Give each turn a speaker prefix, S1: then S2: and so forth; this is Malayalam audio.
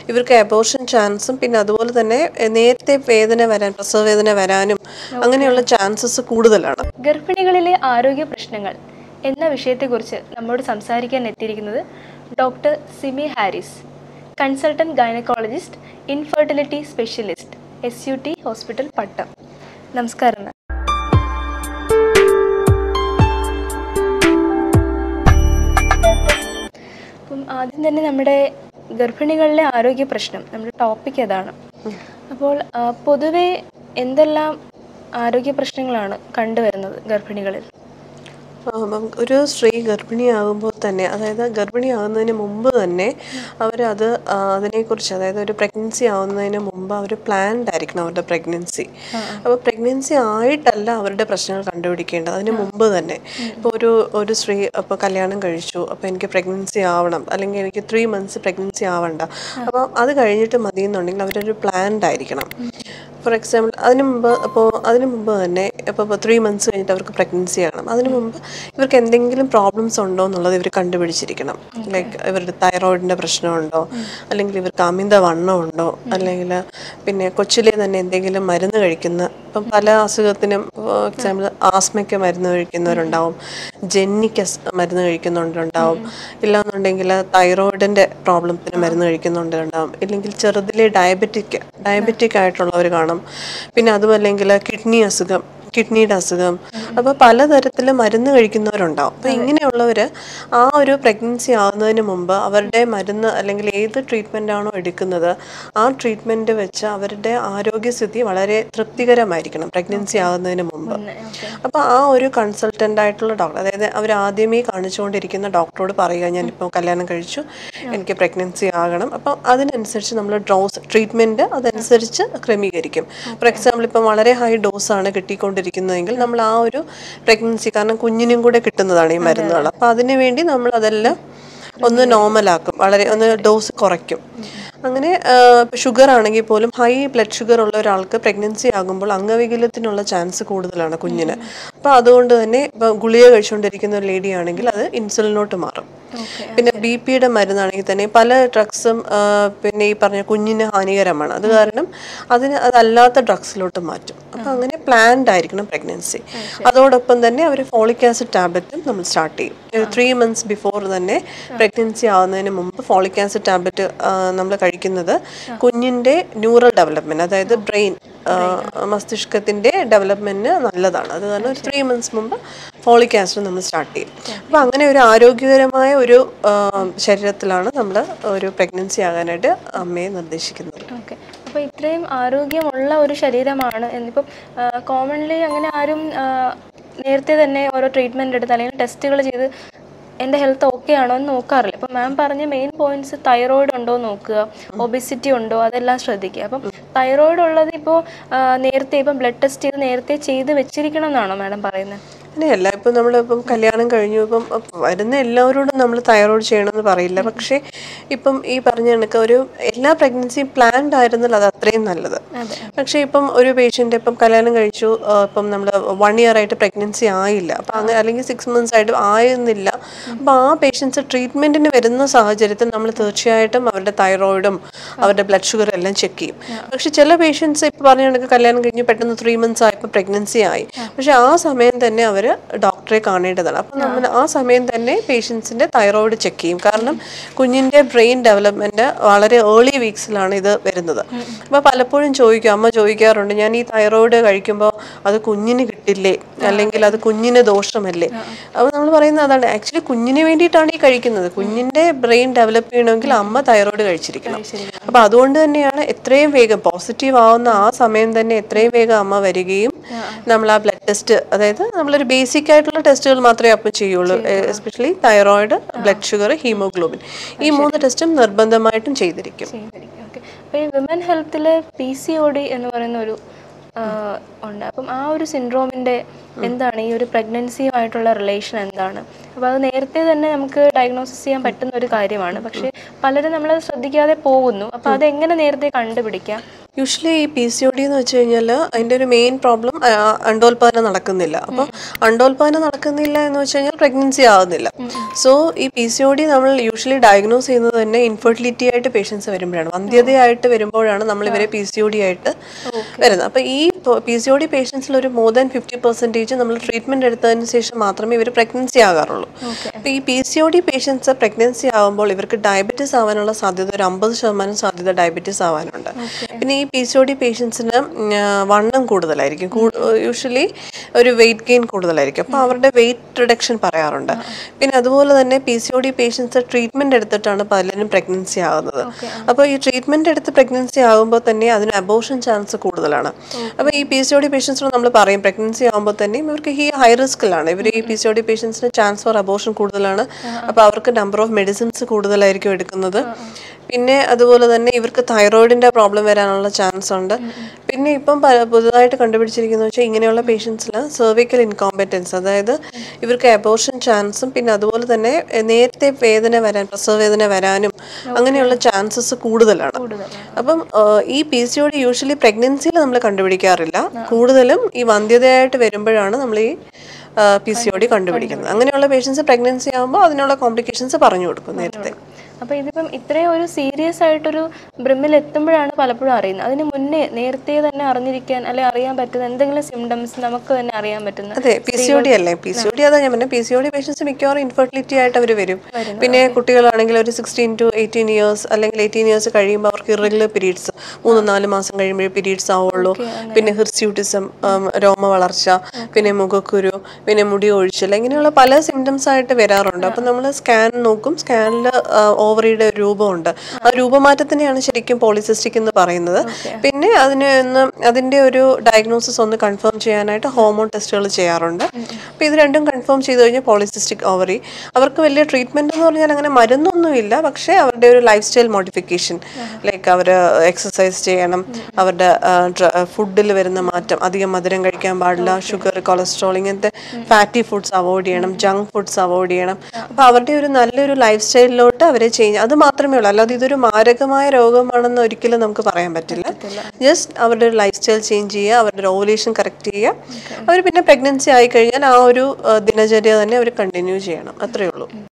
S1: ഇവർക്ക് അബോർഷൻ ചാൻസും പിന്നെ അതുപോലെ തന്നെ എ, നേരത്തെ വേദന വരാൻ പ്രസവ വേദന വരാനും അങ്ങനെയുള്ള ചാൻസസ് കൂടുതലാണ്
S2: ഗർഭിണികളിലെ ആരോഗ്യ പ്രശ്നങ്ങൾ എന്ന വിഷയത്തെക്കുറിച്ച് നമ്മോട് സംസാരിക്കാൻ എത്തിയിരിക്കുന്നത് doctor Simi Haris consultant gynaecologist infertility specialist S U T hospital Pattom നമസ്കാരം മാം അപ്പം ആദ്യം തന്നെ നമ്മുടെ ഗർഭിണികളിലെ ആരോഗ്യ പ്രശ്നം നമ്മുടെ ടോപ്പിക് അതാണ് അപ്പോൾ ആ, പൊതുവെ എന്തെല്ലാം ആരോഗ്യ പ്രശ്നങ്ങളാണ് കണ്ടുവരുന്നത് ഗർഭിണികളിൽ
S1: ആ, അപ്പം ഒരു സ്ത്രീ ഗർഭിണിയാകുമ്പോൾ തന്നെ അതായത് ഗർഭിണിയാകുന്നതിന് മുമ്പ് തന്നെ അവരത് ആ, അതിനെക്കുറിച്ച് അതായത് ഒരു പ്രഗ്നൻസി ആവുന്നതിന് മുമ്പ് അവർ പ്ലാൻഡ് ആയിരിക്കണം അവരുടെ പ്രഗ്നൻസി അപ്പോൾ പ്രഗ്നൻസി ആയിട്ടല്ല അവരുടെ പ്രശ്നങ്ങൾ കണ്ടുപിടിക്കേണ്ടത് അതിന് മുമ്പ് തന്നെ ഇപ്പോൾ ഒരു ഒരു സ്ത്രീ അപ്പോൾ കല്യാണം കഴിച്ചു അപ്പോൾ എനിക്ക് പ്രഗ്നൻസി ആവണം അല്ലെങ്കിൽ എനിക്ക് ത്രീ മന്ത്സ് പ്രഗ്നൻസി ആവണ്ട അപ്പോൾ അത് കഴിഞ്ഞിട്ട് മതി എന്നുണ്ടെങ്കിൽ അവരൊരു പ്ലാൻഡ് ആയിരിക്കണം ഫോർ എക്സാമ്പിൾ അതിന് മുമ്പ് അപ്പോൾ അതിന് മുമ്പ് തന്നെ ഇപ്പോൾ ത്രീ മന്ത്സ് കഴിഞ്ഞിട്ട് അവർക്ക് പ്രഗ്നൻസി ആകണം അതിന് മുമ്പ് ഇവർക്ക് എന്തെങ്കിലും പ്രോബ്ലംസ് ഉണ്ടോ എന്നുള്ളത് ഇവർ കണ്ടുപിടിച്ചിരിക്കണം ലൈക്ക് ഇവരുടെ തൈറോയിഡിൻ്റെ പ്രശ്നമുണ്ടോ അല്ലെങ്കിൽ ഇവർക്ക് അമിത വണ്ണം ഉണ്ടോ അല്ലെങ്കിൽ പിന്നെ കൊച്ചിലെ തന്നെ എന്തെങ്കിലും മരുന്ന് കഴിക്കുന്ന ഇപ്പം പല അസുഖത്തിനും ഫോർ എക്സാമ്പിൾ ആസ്മയ്ക്ക് മരുന്ന് കഴിക്കുന്നവരുണ്ടാവും ജെന്നിക്ക് അസ് മരുന്ന് കഴിക്കുന്നുണ്ടാവും ഇല്ലാന്നുണ്ടെങ്കിൽ തൈറോയിഡിൻ്റെ പ്രോബ്ലത്തിന് മരുന്ന് കഴിക്കുന്നുണ്ടാവും ഇല്ലെങ്കിൽ ചെറുതിലെ ഡയബറ്റിക് ഡയബറ്റിക് ആയിട്ടുള്ളവർ കാണും പിന്നെ അതുമല്ലെങ്കിൽ കിഡ്നി അസുഖം കിഡ്നിയുടെ അസുഖം അപ്പോൾ പലതരത്തിൽ മരുന്ന് കഴിക്കുന്നവരുണ്ടാവും അപ്പോൾ ഇങ്ങനെയുള്ളവർ ആ ഒരു പ്രഗ്നൻസി ആകുന്നതിന് മുമ്പ് അവരുടെ മരുന്ന് അല്ലെങ്കിൽ ഏത് ട്രീറ്റ്മെൻ്റ് ആണോ എടുക്കുന്നത് ആ ട്രീറ്റ്മെൻറ്റ് വെച്ച് അവരുടെ ആരോഗ്യസ്ഥിതി വളരെ തൃപ്തികരമായിരിക്കണം പ്രഗ്നൻസി ആകുന്നതിന് മുമ്പ് അപ്പോൾ ആ ഒരു കൺസൾട്ടൻ്റ് ആയിട്ടുള്ള ഡോക്ടർ അതായത് അവർ ആദ്യമേ കാണിച്ചുകൊണ്ടിരിക്കുന്ന ഡോക്ടറോട് പറയുക ഞാനിപ്പോൾ കല്യാണം കഴിച്ചു എനിക്ക് പ്രഗ്നൻസി ആകണം അപ്പോൾ അതിനനുസരിച്ച് നമ്മൾ ഡോസ് ട്രീറ്റ്മെൻറ്റ് അതനുസരിച്ച് ക്രമീകരിക്കും ഫോർ എക്സാമ്പിൾ ഇപ്പം വളരെ ഹൈ ഡോസാണ് കിട്ടിക്കൊണ്ടിരിക്കുന്നതെങ്കിൽ നമ്മൾ ആ ഒരു പ്രഗ്നൻസി കാരണം കുഞ്ഞിനും കൂടെ കിട്ടുന്നതാണ് ഈ മരുന്നുകൾ അപ്പോൾ അതിനു വേണ്ടി നമ്മൾ അതെല്ലാം ഒന്ന് നോർമലാക്കും വളരെ ഒന്ന് ഡോസ് കുറയ്ക്കും അങ്ങനെ ഷുഗർ ആണെങ്കിൽ പോലും ഹൈ ബ്ലഡ് ഷുഗർ ഉള്ള ഒരാൾക്ക് പ്രഗ്നൻസി ആകുമ്പോൾ അംഗവികലത്തിനുള്ള ചാൻസ് കൂടുതലാണ് കുഞ്ഞിന് അപ്പോൾ അതുകൊണ്ട് തന്നെ ഇപ്പോൾ ഗുളിക കഴിച്ചുകൊണ്ടിരിക്കുന്ന ഒരു ലേഡി ആണെങ്കിൽ അത് ഇൻസുലിനോട്ട് മാറും പിന്നെ ബി പിയുടെ മരുന്നാണെങ്കിൽ തന്നെ പല ഡ്രഗ്സും പിന്നെ ഈ പറഞ്ഞ കുഞ്ഞിന് ഹാനികരമാണ് അത് കാരണം അതിന് അതല്ലാത്ത ഡ്രഗ്സിലോട്ട് മാറ്റും അപ്പം അങ്ങനെ പ്ലാൻഡ് ആയിരിക്കണം പ്രഗ്നൻസി അതോടൊപ്പം തന്നെ അവർ ഫോളിക് ആസിഡ് ടാബ്ലറ്റും നമ്മൾ സ്റ്റാർട്ട് ചെയ്യും ത്രീ മന്ത്സ് ബിഫോർ തന്നെ പ്രഗ്നൻസി ആവുന്നതിന് മുമ്പ് ഫോളിക് ആസിഡ് ടാബ്ലറ്റ് നമ്മൾ കഴിക്കുന്നത് കുഞ്ഞിൻ്റെ ന്യൂറൽ ഡെവലപ്മെൻറ്റ് അതായത് ബ്രെയിൻ മസ്തിഷ്കത്തിൻ്റെ ഡെവലപ്മെൻറ്റിന് നല്ലതാണ് അത് കാരണം ഒരു ത്രീ മന്ത്സ് മുമ്പ് ഫോളിക് ആസിഡ് നമ്മൾ സ്റ്റാർട്ട് ചെയ്യും അപ്പോൾ അങ്ങനെ ഒരു ആരോഗ്യകരമായ ഒരു ആ, ശരീരത്തിലാണ് നമ്മൾ ഒരു പ്രഗ്നൻസി ആകാനായിട്ട് അമ്മയെ നിർദ്ദേശിക്കുന്നത്
S2: ഓക്കെ അപ്പോൾ ഇത്രയും ആരോഗ്യമുള്ള ഒരു ശരീരമാണ് എന്നിപ്പം കോമൺലി അങ്ങനെ ആരും ആ, നേരത്തെ തന്നെ ഓരോ ട്രീറ്റ്മെൻറ്റ് എടുത്ത് അല്ലെങ്കിൽ ടെസ്റ്റുകൾ ചെയ്ത് എൻ്റെ ഹെൽത്ത് ഓക്കെ ആണോ എന്ന് നോക്കാറില്ല അപ്പം മാം പറഞ്ഞ മെയിൻ പോയിന്റ്സ് തൈറോയിഡ് ഉണ്ടോ എന്ന് നോക്കുക ഒബിസിറ്റി ഉണ്ടോ അതെല്ലാം ശ്രദ്ധിക്കുക അപ്പം തൈറോയിഡ് ഉള്ളത് ഇപ്പോൾ നേരത്തെ ഇപ്പം ബ്ലഡ് ടെസ്റ്റ് ചെയ്ത് നേരത്തെ ചെയ്ത് വെച്ചിരിക്കണം എന്നാണോ മാഡം പറയുന്നത്
S1: അങ്ങനെയല്ല ഇപ്പം നമ്മൾ ഇപ്പം കല്യാണം കഴിഞ്ഞു ഇപ്പം വരുന്ന എല്ലാവരോടും നമ്മൾ തൈറോയ്ഡ് ചെയ്യണമെന്ന് പറയില്ല പക്ഷേ ഇപ്പം ഈ പറഞ്ഞ കണക്ക് ഒരു എല്ലാ പ്രഗ്നൻസിയും പ്ലാൻഡ് ആയിരുന്നാൽ അത് അത്രയും നല്ലത് പക്ഷേ ഇപ്പം ഒരു പേഷ്യൻ്റ് ഇപ്പം കല്യാണം കഴിച്ചു ആ, ഇപ്പം നമ്മൾ വൺ ഇയർ ആയിട്ട് പ്രഗ്നൻസി ആയില്ല അപ്പം അങ്ങനെ അല്ലെങ്കിൽ സിക്സ് മന്ത്സ് ആയിട്ട് ആയിരുന്നില്ല അപ്പം ആ പേഷ്യൻസ് ട്രീറ്റ്മെൻറ്റിന് വരുന്ന സാഹചര്യത്തിൽ നമ്മൾ തീർച്ചയായിട്ടും അവരുടെ തൈറോയിഡും അവരുടെ ബ്ലഡ് ഷുഗർ എല്ലാം ചെക്ക് ചെയ്യും പക്ഷെ ചില പേഷ്യൻസ് ഇപ്പം പറഞ്ഞ കണക്ക് കല്യാണം കഴിഞ്ഞ് പെട്ടെന്ന് ത്രീ മന്ത്സ് ആയപ്പോൾ പ്രഗ്നൻസി ആയി പക്ഷെ ആ സമയം തന്നെ അവർ ഡോക്ടറെ കാണേണ്ടതാണ് അപ്പം നമ്മൾ ആ സമയം തന്നെ പേഷ്യൻസിൻ്റെ തൈറോയിഡ് ചെക്ക് ചെയ്യും കാരണം കുഞ്ഞിൻ്റെ ബ്രെയിൻ ഡെവലപ്മെൻറ്റ് വളരെ ഏർലി വീക്സിലാണ് ഇത് വരുന്നത് അപ്പോൾ പലപ്പോഴും ചോദിക്കും അമ്മ ചോദിക്കാറുണ്ട് ഞാൻ ഈ തൈറോയിഡ് കഴിക്കുമ്പോൾ അത് കുഞ്ഞിന് കിട്ടില്ലേ അല്ലെങ്കിൽ അത് കുഞ്ഞിന് ദോഷമല്ലേ അപ്പോൾ നമ്മൾ പറയുന്നത് അതാണ് ആക്ച്വലി കുഞ്ഞിന് വേണ്ടിയിട്ടാണ് ഈ കഴിക്കുന്നത് കുഞ്ഞിൻ്റെ ബ്രെയിൻ ഡെവലപ്പ് ചെയ്യണമെങ്കിൽ അമ്മ തൈറോയിഡ് കഴിച്ചിരിക്കണം അപ്പോൾ അതുകൊണ്ട് തന്നെയാണ് എത്രയും വേഗം പോസിറ്റീവ് ആവുന്ന ആ സമയം തന്നെ എത്രയും വേഗം അമ്മ വരികയും നമ്മൾ ആ ബ്ലഡ് ടെസ്റ്റ് അതായത് നമ്മളൊരു ബേസിക് ആയിട്ടുള്ള ടെസ്റ്റുകൾ മാത്രമേ അപ്പം ചെയ്യുള്ളൂ especially thyroid blood sugar haemoglobin ഈ മൂന്ന് ടെസ്റ്റും നിർബന്ധമായിട്ടും ചെയ്തിരിക്കും
S2: ചെയ്തിരിക്കും ഓക്കെ അപ്പോൾ ഈ വിമൻ ഹെൽത്തിൽ പി സി ഒ ഡി എന്ന് പറയുന്ന ഒരു ആ, ഉണ്ട് അപ്പം ആ ഒരു സിൻഡ്രോമിൻ്റെ എന്താണ് ഈ ഒരു പ്രഗ്നൻസിയുമായിട്ടുള്ള റിലേഷൻ എന്താണ് അപ്പോൾ അത് നേരത്തെ തന്നെ നമുക്ക് ഡയഗ്നോസിസ് ചെയ്യാൻ പറ്റുന്ന ഒരു കാര്യമാണ് പക്ഷേ പലരും നമ്മൾ ശ്രദ്ധിക്കാതെ പോകുന്നു അപ്പോൾ അതെങ്ങനെ നേരത്തെ കണ്ടുപിടിക്കാം
S1: യൂഷ്വലി ഈ പി സി ഒ ഡി എന്ന് വെച്ച് കഴിഞ്ഞാൽ അതിൻ്റെ ഒരു മെയിൻ പ്രോബ്ലം അണ്ടോൽപാദനം നടക്കുന്നില്ല അപ്പം അണ്ടോൽപാദനം നടക്കുന്നില്ല എന്ന് വെച്ച് കഴിഞ്ഞാൽ പ്രഗ്നൻസി ആകുന്നില്ല സോ ഈ പി സി ഒ ഡി നമ്മൾ യൂഷ്വലി ഡയഗ്നോസ് ചെയ്യുന്നത് തന്നെ ഇൻഫെർട്ടിലിറ്റി ആയിട്ട് പേഷ്യൻസ് വരുമ്പോഴാണ് വന്ധ്യതയായിട്ട് വരുമ്പോഴാണ് നമ്മൾ ഇവരെ പി സി ഒ ഡി ആയിട്ട് വരുന്നത് അപ്പോൾ ഈ പി സി ഒ ഡി പേഷ്യൻസിൽ ഒരു മോർ ദാൻ ഫിഫ്റ്റി പെർസെൻറ്റേജ് നമ്മൾ ട്രീറ്റ്മെൻറ്റ് എടുത്തതിന് ശേഷം മാത്രമേ ഇവർ പ്രഗ്നൻസി ആകാറുള്ളൂ അപ്പോൾ ഈ P C O D patients pregnancy ആകുമ്പോൾ ഇവർക്ക് ഡയബറ്റീസ് ആവാനുള്ള സാധ്യത ഒരു അമ്പത് ശതമാനം സാധ്യത ഡയബറ്റീസ് ആവാനുണ്ട് പിന്നെ ഈ പി സി ഒ ഡി പേഷ്യൻസിന് വണ്ണം കൂടുതലായിരിക്കും യൂഷ്വലി ഒരു വെയിറ്റ് ഗെയിൻ കൂടുതലായിരിക്കും അപ്പോൾ അവരുടെ വെയിറ്റ് റിഡക്ഷൻ പറയാറുണ്ട് പിന്നെ അതുപോലെ തന്നെ P C O D patients treatment എടുത്തിട്ടാണ് പലരും പ്രഗ്നൻസി ആകുന്നത് അപ്പോൾ ഈ ട്രീറ്റ്മെൻറ്റ് എടുത്ത് പ്രഗ്നൻസി ആകുമ്പോൾ തന്നെ അതിന് അബോഷൻ ചാൻസ് കൂടുതലാണ് അപ്പോൾ ഈ പി സി ഒ ഡി പേഷ്യൻസിനോട് നമ്മൾ പറയും പ്രഗ്നൻസി ആകുമ്പോൾ തന്നെ ഇവർക്ക് ഈ ഹൈ റിസ്കിലാണ് ഇവർ ഈ പി സി ഒ ഡി പേഷ്യൻസിന് ചാൻസ് ഫോർ അബോഷൻ കൂടുതലാണ് അപ്പോൾ അവർക്ക് നമ്പർ ഓഫ് മെഡിസിൻസ് കൂടുതലായിരിക്കും എടുക്കുന്നത് പിന്നെ അതുപോലെ തന്നെ ഇവർക്ക് തൈറോയിഡിൻ്റെ പ്രോബ്ലം വരാനുള്ള ചാൻസ് ഉണ്ട് പിന്നെ ഇപ്പം പ- പുതുതായിട്ട് കണ്ടുപിടിച്ചിരിക്കുന്നത് വെച്ചാൽ ഇങ്ങനെയുള്ള പേഷ്യൻസിൽ സെർവിക്കൽ ഇൻകോമ്പറ്റൻസ് അതായത് ഇവർക്ക് അബോർഷൻ ചാൻസും പിന്നെ അതുപോലെ തന്നെ എ, നേരത്തെ വേദന വരാൻ പ്രസവ വേദന വരാനും അങ്ങനെയുള്ള ചാൻസസ് കൂടുതലാണ് അപ്പം ആ, ഈ P C O D usually പ്രഗ്നൻസിയിൽ നമ്മൾ കണ്ടുപിടിക്കാറില്ല കൂടുതലും ഈ വന്ധ്യതയായിട്ട് വരുമ്പോഴാണ് നമ്മൾ ഈ പി സി ഒ ഡി കണ്ടുപിടിക്കുന്നത് അങ്ങനെയുള്ള പേഷ്യൻസ് പ്രഗ്നൻസി ആകുമ്പോൾ അതിനുള്ള കോംപ്ലിക്കേഷൻസ് പറഞ്ഞു കൊടുക്കും നേരത്തെ
S2: അപ്പോൾ ഇതിപ്പം ഇത്രയും ഒരു സീരിയസ് ആയിട്ടൊരു ബ്രിമ്മിൽ എത്തുമ്പോഴാണ് പലപ്പോഴും അറിയുന്നത് അതിന് മുന്നേ നേരത്തെ തന്നെ അറിഞ്ഞിരിക്കാൻ അല്ലെ അറിയാൻ പറ്റുന്ന എന്തെങ്കിലും സിംറ്റംസ് നമുക്ക് തന്നെ അറിയാൻ പറ്റുന്ന
S1: അതെ പി സി ഒ ഡി അല്ലേ പി സി ഒ ഡി അതാ ഞാൻ പറഞ്ഞത് P C O D patients മിക്കവാറും ഇൻഫെർട്ടിലിറ്റി ആയിട്ട് അവർ വരും പിന്നെ കുട്ടികളാണെങ്കിൽ ഒരു സിക്സ്റ്റീൻ ടു എയ്റ്റീൻ ഇയേഴ്സ് അല്ലെങ്കിൽ എയ്റ്റീൻ ഇയേഴ്സ് കഴിയുമ്പോൾ അവർക്ക് ഇറഗുലർ പീരീഡ്സ് മൂന്ന് നാല് മാസം കഴിയുമ്പോഴേ പീരീഡ്സ് ആവുള്ളൂ പിന്നെ ഹിർസ്യൂട്ടിസം രോമ വളർച്ച പിന്നെ മുഖക്കുരു പിന്നെ മുടി ഒഴിച്ചിൽ ഇങ്ങനെയുള്ള പല സിംറ്റംസ് ആയിട്ട് വരാറുണ്ട് അപ്പം നമ്മൾ സ്കാൻ നോക്കും സ്കാനിൽ ഓവറിയുടെ ഒരു രൂപമുണ്ട് ആ രൂപമാറ്റത്തിനെയാണ് ശരിക്കും പോളിസിസ്റ്റിക് എന്ന് പറയുന്നത് പിന്നെ അതിന് ഒന്ന് അതിൻ്റെ ഒരു ഡയഗ്നോസിസ് ഒന്ന് കൺഫേം ചെയ്യാനായിട്ട് ഹോമോൺ ടെസ്റ്റുകൾ ചെയ്യാറുണ്ട് അപ്പോൾ ഇത് രണ്ടും കൺഫേം ചെയ്ത് കഴിഞ്ഞാൽ പോളിസിസ്റ്റിക് ഓവറി അവർക്ക് വലിയ ട്രീറ്റ്മെൻറ്റ് എന്ന് പറഞ്ഞാൽ അങ്ങനെ മരുന്നൊന്നുമില്ല പക്ഷേ അവരുടെ ഒരു ലൈഫ് സ്റ്റൈൽ മോഡിഫിക്കേഷൻ ലൈക്ക് അവർ എക്സസൈസ് ചെയ്യണം അവരുടെ ഫുഡിൽ വരുന്ന മാറ്റം അധികം മധുരം കഴിക്കാൻ പാടില്ല ഷുഗർ കൊളസ്ട്രോൾ ഇങ്ങനത്തെ ഫാറ്റി ഫുഡ്സ് അവോയ്ഡ് ചെയ്യണം ജങ്ക് ഫുഡ്സ് അവോയ്ഡ് ചെയ്യണം അപ്പോൾ അവരുടെ ഒരു നല്ലൊരു ലൈഫ് സ്റ്റൈലിലോട്ട് അവരെ ചേഞ്ച് അത് മാത്രമേ ഉള്ളൂ അല്ലാതെ ഇതൊരു മാരകമായ രോഗമാണെന്ന് ഒരിക്കലും നമുക്ക് പറയാൻ പറ്റില്ല ജസ്റ്റ് അവരുടെ ഒരു ലൈഫ് സ്റ്റൈൽ ചേഞ്ച് ചെയ്യുക അവരുടെ ഓവുലേഷൻ കറക്റ്റ് ചെയ്യുക അവർ പിന്നെ പ്രഗ്നൻസി ആയി കഴിഞ്ഞാൽ ആ ഒരു ആ, ദിനചര്യ തന്നെ അവർ കണ്ടിന്യൂ ചെയ്യണം അത്രയേ ഉള്ളൂ